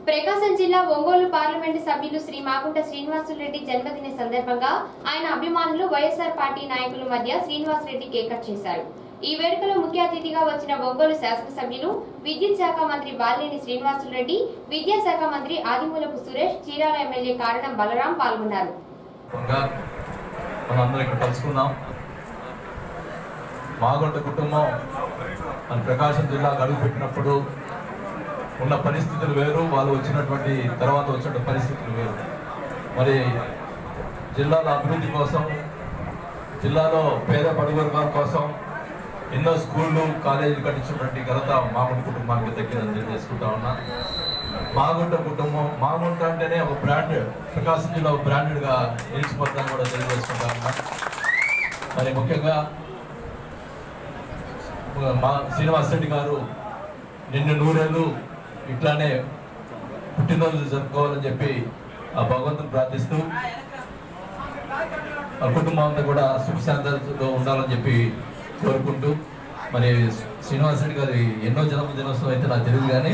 ప్రకాశం జిల్లా ఒంగోలు పార్లమెంటు సభ్యులు శ్రీ మాగుంట శ్రీనివాసులరెడ్డి జన్మదిన సందర్భంగా ఆయన అభిమానులు వైఎస్ఆర్ పార్టీ నాయకుల మధ్య శ్రీనివాసరెడ్డి కేక్ కట్ చేశారు ఈ వేడుకలో ముఖ్య అతిథిగా వచ్చిన ఒంగోలు శాసనసభ్యులు విద్యుత్ శాఖ మంత్రి బాలినేని శ్రీనివాసులరెడ్డి విద్యాశాఖ మంత్రి ఆదిమూలపు సురేష్ చీరాల ఎమ్మెల్యే కారణం బలరాం పాల్గొన్నారు సందర్భంగా మనందరం ఇక్కడ కలుసుకున్నాం మాగొండ కుటుంబం మన ప్రకాశం జిల్లాకు అడుగుపెట్టినప్పుడు ఉన్న పరిస్థితులు వేరు వాళ్ళు వచ్చినటువంటి తర్వాత వచ్చిన పరిస్థితులు వేరు మరి జిల్లాల అభివృద్ధి కోసం జిల్లాలో పేద పడుగు వర్గాల కోసం ఎన్నో స్కూళ్ళు కాలేజీలు కట్టించినటువంటి ఘనత మాగుంట కుటుంబానికి దక్కిందని తెలియజేసుకుంటా ఉన్నా మాగుంట కుటుంబం మాగుంట అంటేనే ఒక బ్రాండ్ ప్రకాశం జిల్లా ఒక బ్రాండెడ్గా నిలిచిపోతాను కూడా తెలియజేసుకుంటా ఉన్నా మరి ముఖ్యంగా మా శ్రీనివాస్ రెడ్డి గారు నిన్ను నూరేళ్ళు ఇట్లానే పుట్టినరోజు జరుపుకోవాలని చెప్పి ఆ భగవంతుని ప్రార్థిస్తూ ఆ కుటుంబం అంతా కూడా సుఖశాంతితో ఉండాలని చెప్పి కోరుకుంటూ మరి శ్రీనివాస్ రెడ్డి గారి ఎన్నో జన్మ దినోత్సవం అయితే నాకు తెలియదు కానీ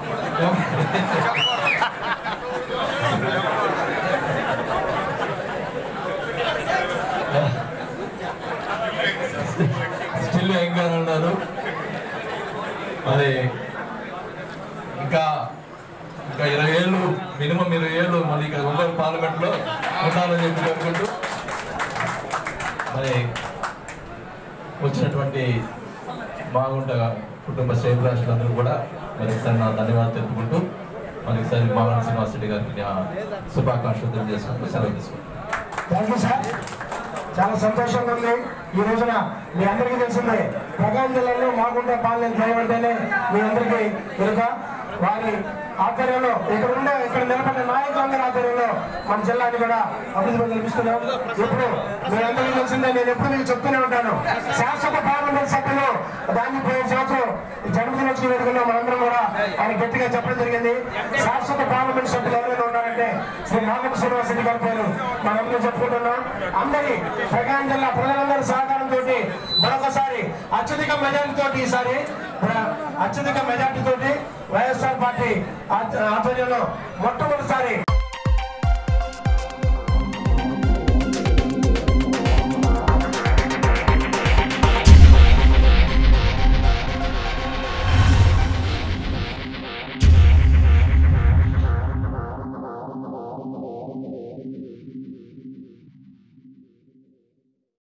స్టిల్ యంగ్గానే ఉన్నారు మరి ఇంకా ఇంకా ఇరవై ఏళ్ళు మినిమం ఇరవై ఏళ్ళు మళ్ళీ ఇక్కడ ఒంగోలు పార్లమెంట్ లో ఉండాలని చెప్పి కోరుకుంటూ మరి వచ్చినటువంటి బాగుంట కుటుంబ శ్రేయభిలాషులందరూ కూడా మరి ఒకసారి నా ధన్యవాదాలు తెలుపుకుంటూ మరి ఒకసారి మావన శ్రీనివాస్ రెడ్డి గారికి నా శుభాకాంక్షలు తెలియజేసుకుంటూ సెలవు తీసుకుంటాను థ్యాంక్ యూ సార్ చాలా సంతోషంగా ఉంది ఈ రోజున మీ అందరికీ తెలిసిందే ప్రకాశం జిల్లాలో మాగుంట పాలన చేయబడితేనే మీ అందరికీ కనుక వారి ఆధ్వర్యంలో ఇక్కడ ఉండే ఇక్కడ నిలబడిన నాయకులందరి ఆధ్వర్యంలో మన జిల్లాని కూడా అభివృద్ధి కల్పిస్తున్నాం ఇప్పుడు మీ అందరికీ తెలిసిందే నేను ఎప్పుడు మీకు చెప్తూనే ఉంటాను శాశ్వత పార్లమెంట్ సభ్యులు దాన్ని పోయిన సంవత్సరం ఈ జన్మదినోత్సవ వేడుకల్లో మనందరం కూడా ఆయన గట్టిగా చెప్పడం జరిగింది శాశ్వత పార్లమెంట్ సభ్యులు ఎవరైనా ఉన్నారంటే శ్రీ నాగప శ్రీనివాస్ రెడ్డి గారి పేరు మనందరం చెప్పుకుంటున్నాం అందరి ప్రకాశం జిల్లా ప్రజలందరి సహకారంతో మరొకసారి అత్యధిక మెజార్టీ తోటి ఈసారి ప్ర- అత్యధిక మెజార్టీ తోటి వైఎస్ఆర్ పార్టీ ఆధ్వ- ఆధ్వర్యంలో మొట్టమొదటిసారి